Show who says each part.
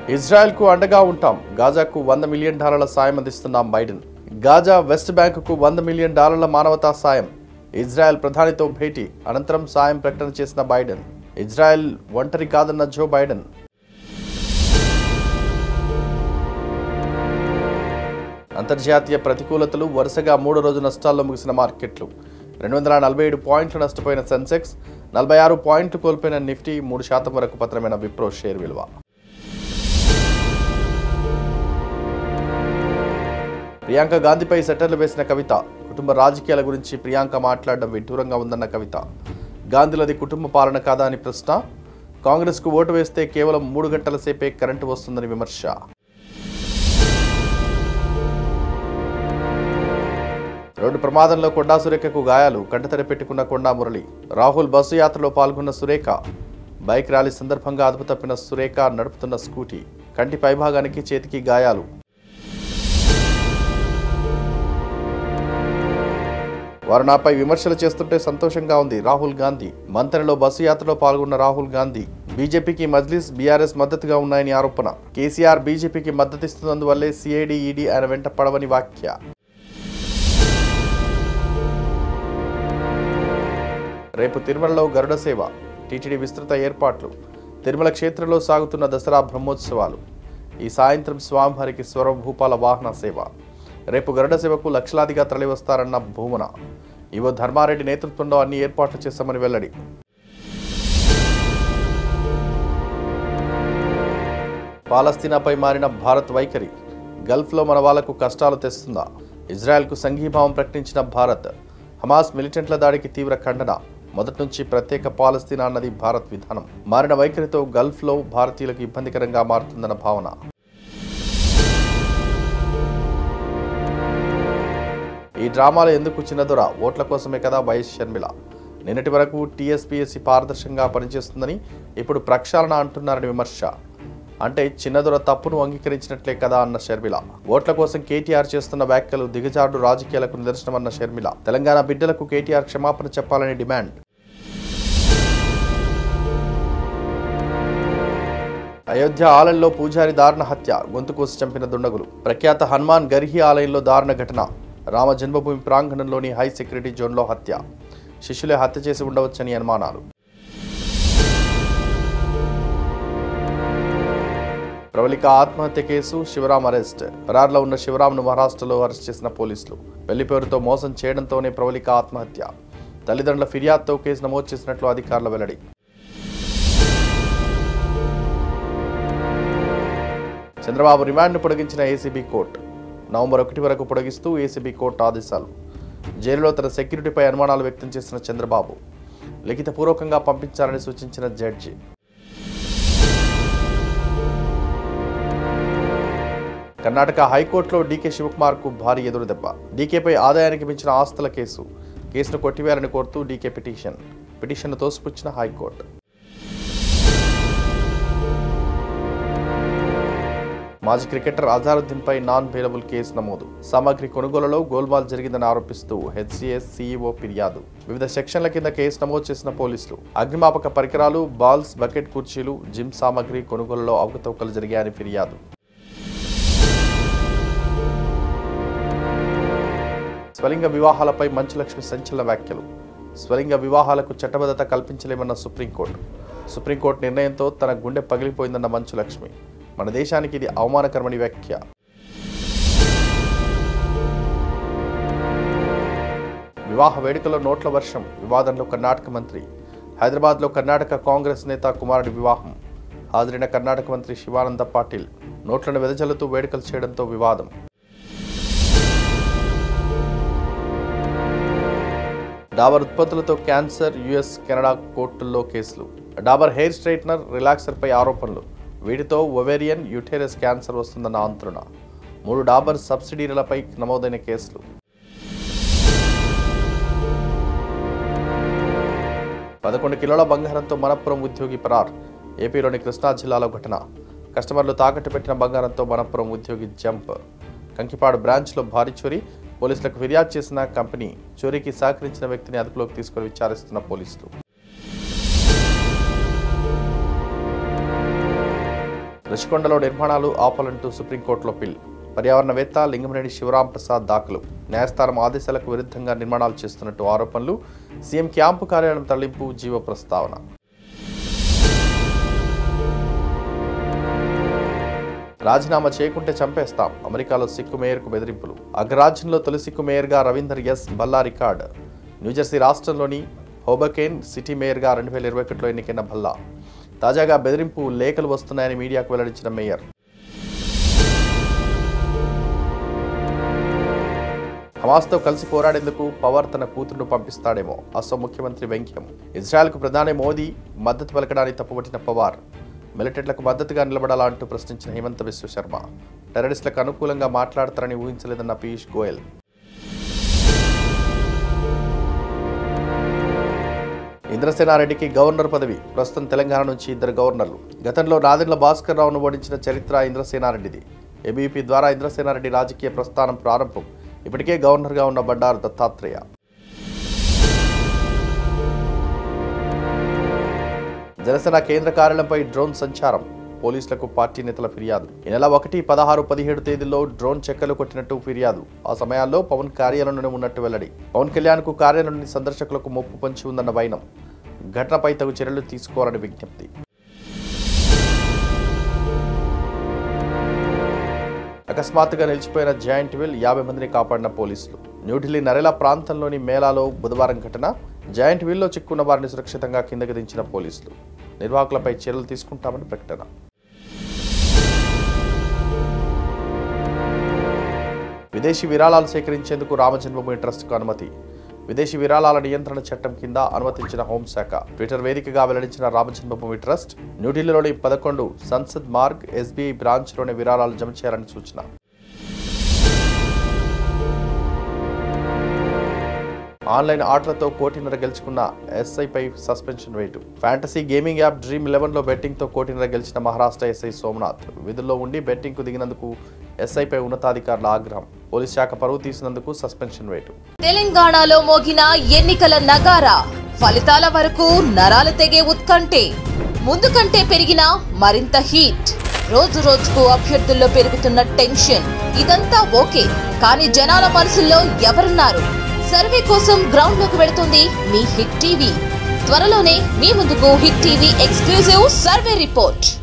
Speaker 1: ఇజ్రాయెల్కు అండగా ఉంటాం గాజాకు వంద మిలియన్ డాలర్ల సాయం అందిస్తున్నాం బైడెన్ గాజా వెస్ట్ బ్యాంకుకు వంద మిలియన్ డాలర్ల మానవతా సాయం ఇజ్రాయెల్ ప్రధానితో భేటీ అనంతరం సాయం ప్రకటన చేసిన బైడెన్ ఇజ్రాయెల్ ఒంటరి కాదన్న జో బైడెన్ అంతర్జాతీయ ప్రతికూలతలు వరుసగా మూడో రోజు నష్టాల్లో ముగిసిన మార్కెట్లు రెండు వందల నలభై ఏడు పాయింట్లు నష్టపోయిన సెన్సెక్స్ నలభై ఆరు పాయింట్లు కోల్పోయిన నిఫ్టీ మూడు శాతం వరకు పత్రమైన విప్రో షేర్ విలువ ప్రియాంక గాంధీపై సెటర్లు వేసిన కవిత కుటుంబ రాజకీయాల గురించి ప్రియాంక మాట్లాడడం విడ్డూరంగా ఉందన్న కవిత గాంధీలది కుటుంబ పాలన కాదా అని ప్రశ్న కాంగ్రెస్కు ఓటు వేస్తే కేవలం మూడు గంటల సేపే కరెంటు వస్తుందని విమర్శ రోడ్డు ప్రమాదంలో కొండా సురేఖకు గాయాలు కంటతడి పెట్టుకున్న కొండా మురళి రాహుల్ బస్సు యాత్రలో పాల్గొన్న సురేఖ బైక్ ర్యాలీ సందర్భంగా అదుపు తప్పిన సురేఖ నడుపుతున్న స్కూటీ కంటి పైభాగానికి చేతికి గాయాలు వారు నాపై విమర్శలు చేస్తుంటే సంతోషంగా ఉంది రాహుల్ గాంధీ మంతరిలో బస్సు యాత్రలో పాల్గొన్న రాహుల్ గాంధీ బీజేపీకి మజ్లిస్ బీఆర్ఎస్ మద్దతుగా ఉన్నాయని ఆరోపణ కేసీఆర్ బీజేపీకి మద్దతిస్తున్నందువల్లే సిఐడి ఈడీ ఆయన వెంట పడవని వ్యాఖ్య రేపు తిరుమలలో గరుడ సేవ టీటీడీ విస్తృత ఏర్పాట్లు తిరుమల క్షేత్రంలో సాగుతున్న దసరా బ్రహ్మోత్సవాలు ఈ సాయంత్రం స్వామివారికి స్వరభూపాల వాహన సేవ రేపు గరుడ సేవకు లక్షలాదిగా తరలివస్తారన్న భూమన ఇవో ధర్మారెడ్డి నేతృత్వంలో అన్ని ఏర్పాట్లు చేశామని వెల్లడి పాలస్తీనాపై మారిన భారత్ వైఖరి గల్ఫ్లో మన వాళ్లకు కష్టాలు తెస్తుందా ఇజ్రాయెల్కు సంఘీభావం ప్రకటించిన భారత్ హమాస్ మిలిటెంట్ల దాడికి తీవ్ర ఖండన మొదటి నుంచి ప్రత్యేక పాలస్తీనా అన్నది భారత్ విధానం మారిన వైఖరితో గల్ఫ్లో భారతీయులకు ఇబ్బందికరంగా మారుతుందన్న భావన ఈ డ్రామాలు ఎందుకు చిన్నదొర ఓట్ల కోసమే కదా వైఎస్ షర్మిల నిన్నటి వరకు టీఎస్పీఎస్సీ పారదర్శకంగా పనిచేస్తుందని ఇప్పుడు ప్రక్షాళన అంటున్నారని విమర్శ అంటే చిన్నదొర తప్పును అంగీకరించినట్లే కదా అన్న షర్మిల ఓట్ల కోసం కేటీఆర్ చేస్తున్న వ్యాఖ్యలు దిగజారుడు రాజకీయాలకు నిదర్శనమన్న షర్మిల తెలంగాణ బిడ్డలకు కేటీఆర్ క్షమాపణ చెప్పాలని డిమాండ్ అయోధ్య ఆలయంలో పూజారి దారుణ హత్య గొంతు కోసి చంపిన దుండగులు ప్రఖ్యాత హనుమాన్ గర్హి ఆలయంలో దారుణ ఘటన రామ జన్మభూమి ప్రాంగణంలోని హై సెక్యూరిటీ జోన్లో హత్య శిష్యులే హత్య చేసి ఉండవచ్చని అనుమానాలు ప్రవళిక ఆత్మహత్య కేసు శివరాం అరెస్ట్ పరార్లో ఉన్న శివరాంను మహారాష్ట్రలో అరెస్ట్ చేసిన పోలీసులు పెళ్లి పేరుతో మోసం చేయడంతోనే ప్రవళిక ఆత్మహత్య తల్లిదండ్రుల ఫిర్యాదుతో కేసు నమోదు చేసినట్లు అధికారుల వెల్లడి చంద్రబాబు రిమాండ్ను పొడిగించిన ఏసీబీ కోర్టు నవంబర్ ఒకటి వరకు పొడిగిస్తూ ఏసీబీ కోర్టు ఆదేశాలు జైలులో తన సెక్యూరిటీపై అనుమానాలు వ్యక్తం చేసిన చంద్రబాబు లిఖితపూర్వకంగా పంపించాలని సూచించిన జడ్జి కర్ణాటక హైకోర్టులో డీకే శివకుమార్కు భారీ ఎదురుదెబ్బ డీకేపై ఆదాయానికి మించిన ఆస్తుల కేసు కేసును కొట్టివేయాలని కోరుతూ డీకే పిటిషన్ పిటిషన్ను తోసిపుచ్చిన హైకోర్టు మాజీ క్రికెటర్ అజారుద్దీన్పై నాన్ బెయిలబుల్ కేసు నమోదు సామాగ్రి కొనుగోలులో గోల్మాల్ జరిగిందని ఆరోపిస్తూ హెచ్సిఎస్ సీఈఓ ఫిర్యాదు వివిధ సెక్షన్ల కింద కేసు నమోదు చేసిన పోలీసులు అగ్నిమాపక పరికరాలు బాల్స్ బకెట్ కుర్చీలు జిమ్ సామాగ్రి కొనుగోలులో అవకతవకలు జరిగాయని ఫిర్యాదు స్వలింగ వివాహాలపై మంచులక్ష్మి సంచలన వ్యాఖ్యలు స్వలింగ వివాహాలకు చట్టబద్ధత కల్పించలేమన్న సుప్రీంకోర్టు సుప్రీంకోర్టు నిర్ణయంతో తన గుండె పగిలిపోయిందన్న మంచులక్ష్మి మన దేశానికి ఇది అవమానకరమని వ్యాఖ్య వివాహ వేడుకలో నోట్ల వర్షం వివాదంలో కర్ణాటక మంత్రి హైదరాబాద్లో కర్ణాటక కాంగ్రెస్ నేత కుమారుడి వివాహం హాజరైన కర్ణాటక మంత్రి శివానంద పాటిల్ నోట్లను వెదజల్లుతూ వేడుకలు చేయడంతో వివాదం డాబర్ ఉత్పత్తులతో క్యాన్సర్ యుఎస్ కెనడా కోర్టుల్లో కేసులు డాబర్ హెయిర్ స్ట్రైట్నర్ రిలాక్సర్పై ఆరోపణలు వీటితో ఒవేరియన్ యుటెరస్ క్యాన్సర్ వస్తుందన్న ఆందోళన మూడు డాబర్ సబ్సిడీలపై నమోదైన కేసులు పదకొండు కిలోల బంగారంతో మనప్పురం ఉద్యోగి పరార్ ఏపీలోని కృష్ణా జిల్లాలో ఘటన కస్టమర్లు తాకట్టు పెట్టిన బంగారంతో మనప్పురం ఉద్యోగి జంప్ కంకిపాడు బ్రాంచ్లో భారీ చోరీ పోలీసులకు ఫిర్యాదు చేసిన కంపెనీ చోరీకి సహకరించిన వ్యక్తిని అదుపులోకి తీసుకుని విచారిస్తున్న పోలీసులు రుషికొండలో నిర్మాణాలు ఆపాలంటూ సుప్రీంకోర్టులో పిల్ పర్యావరణవేత్త లింగమనేని శివరాం ప్రసాద్ దాఖలు న్యాయస్థానం ఆదేశాలకు విరుద్ధంగా నిర్మాణాలు చేస్తున్నట్టు ఆరోపణలు సీఎం క్యాంపు కార్యాలయం తరలింపు జీవ ప్రస్తావన రాజీనామా చేయకుంటే చంపేస్తాం అమెరికాలో సిక్కు మేయర్కు బెదిరింపులు అగ్రరాజ్యంలో తొలి సిక్కు మేయర్గా Ravinder S Bhalla record New Jersey రాష్ట్రంలోని హోబకేన్ సిటీ మేయర్గా రెండు వేల ఇరవై ఒకటిలో ఎన్నికైన భల్లా తాజాగా బెదిరింపు లేఖలు వస్తున్నాయని మీడియాకు వెల్లడించిన మేయర్ హమాస్తో కలిసి పోరాడేందుకు పవర్ తన కూతురును పంపిస్తాడేమో అస్సాం ముఖ్యమంత్రి వెంక్యం ఇజ్రాయెల్కు ప్రధాని మోదీ మద్దతు పలకడానికి తప్పుపట్టిన పవార్ మిలిటెంట్లకు మద్దతుగా నిలబడాలా అంటూ ప్రశ్నించిన హిమంత విశ్వ శర్మ టెర్రరిస్టులకు అనుకూలంగా మాట్లాడతారని ఊహించలేదన్న పీయూష్ గోయల్ ఇంద్రసేనారెడ్డికి గవర్నర్ పదవి ప్రస్తుతం తెలంగాణ నుంచి ఇద్దరు గవర్నర్లు గతంలో నాదెండ్ల భాస్కర్ రావును ఓడించిన చరిత్ర ఇంద్రసేనారెడ్డిది ఏబీపీ ద్వారా ఇంద్రసేనారెడ్డి రాజకీయ ప్రస్థానం ప్రారంభం ఇప్పటికే గవర్నర్గా ఉన్న బండారు దత్తాత్రేయ జనసేన కేంద్ర కార్యాలయంపై డ్రోన్ సంచారం పోలీసులకు పార్టీ నేతల ఫిర్యాదు ఈ నెల ఒకటి పదహారు పదిహేడు తేదీల్లో డ్రోన్ చెక్కలు కొట్టినట్టు ఫిర్యాదు ఆ సమయాల్లో పవన్ కార్యాలయంలోనే ఉన్నట్టు వెల్లడి పవన్ కళ్యాణ్ కు కార్యాలయంలోని సందర్శకులకు ముప్పు పొంచి ఉందన్న వైనం ఘటనపై తగు చర్యలు తీసుకోవాలని విజ్ఞప్తి అకస్మాత్తుగా నిలిచిపోయిన జాయింట్ వీల్ యాభై మందిని కాపాడిన పోలీసులు న్యూఢిల్లీ నరేలా ప్రాంతంలోని మేళాలో బుధవారం ఘటన జాయింట్ వీల్లో చిక్కున్న వారిని సురక్షితంగా కిందకి దించిన పోలీసులు నిర్వాహకులపై చర్యలు తీసుకుంటామని ప్రకటన విదేశీ విరాళాలు సేకరించేందుకు రామజన్మభూమి ట్రస్ట్కు అనుమతి విదేశీ విరాళాల నియంత్రణ చట్టం కింద అనుమతించిన హోంశాఖ ట్విట్టర్ వేదికగా వెల్లడించిన రామజన్మభూమి ట్రస్ట్ న్యూఢిల్లీలోని పదకొండు సంసద్ మార్గ్ ఎస్బీఐ బ్రాంచ్లోని విరాళాలు జమ చేయాలని సూచన ఆన్లైన్ ఆటలతో కోటిన్నర గెలుచుకున్న ఎస్ఐపై సస్పెన్షన్ వేటు fantasy gaming app dream eleven లో బెట్టింగ్ తో కోటిన్నర గెలిచిన మహారాష్ట్ర ఎస్ఐ సోమనాథ్ విధుల్లో ఉండి బెట్టింగ్ కు దిగినందుకు ఎస్ఐపై ఉన్నతాధికారుల ఆగ్రహం పోలీస్ శాఖ పరువు తీసినందుకు సస్పెన్షన్ వేటు
Speaker 2: తెలంగాణలో మోగిన ఎన్నికల నగారా ఫలితాల వరకు నరాలు తెగే ఉత్కంఠే ముందు కంటే పెరిగిన మరింత హీట్ రోజు రోజుకు అభ్యర్థుల్లో పెరుగుతున్న టెన్షన్ ఇదంతా ఓకే కానీ జనాల మనసుల్లో ఎవరున్నారు సర్వే కోసం గ్రౌండ్ లోకి వెళుతుంది మీ హిట్ టీవీ త్వరలోనే మీ ముందుకు hit TV exclusive survey report